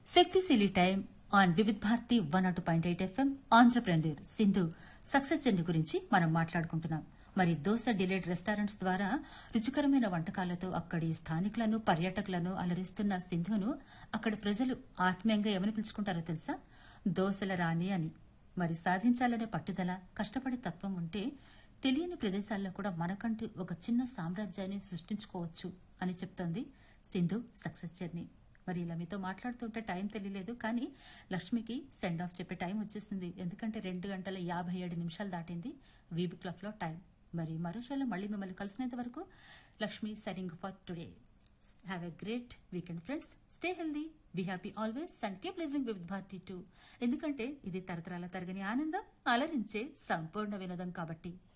శక్తిశీలి time on Vividh Bharati one not point eight FM ఆంధ్రప్రెన్యూర్ Sindhu success journey గురించి మనం మాట్లాడుకుంటున్నాం మరి దోశ డిలేట్ రెస్టారెంట్స్ ద్వారా రుచికరమైన వంటకాలతో అక్కడి స్థానికులను పర్యాటకులను అలరిస్తున్న సింధును అక్కడి ప్రజలు ఆత్మీయంగా ఏమని పిలుచుకుంటారో తెలుసా దోశల రాణి అని మరి సాధించాలనే పట్టుదల కష్టపడే తత్వం ఉంటే తెలియని ప్రదేశాల్లో కూడా మనకంటూ ఒక చిన్న సామ్రాజ్యాన్ని సృష్టించుకోవచ్చు అని చెప్తోంది సింధు సక్సెస్ జర్నీ మరి ఇలా మీతో మాట్లాడుతుంటే టైం తెలియలేదు కానీ లక్ష్మికి సెండ్ ఆఫ్ చెప్పే టైం వచ్చేసింది ఎందుకంటే రెండు గంటల యాభై ఏడు నిమిషాలు దాటింది వీబీ క్లాక్ లో టైం మరి మరో షోలో మళ్ళీ మిమ్మల్ని కలిసినంత వరకు లక్ష్మి సరింగ్ for today have a great weekend friends stay healthy be happy always and keep listening with Bharati too ఎందుకంటే ఇది తరతరాల తరగని ఆనందం అలరించే సంపూర్ణ వినోదం కాబట్టి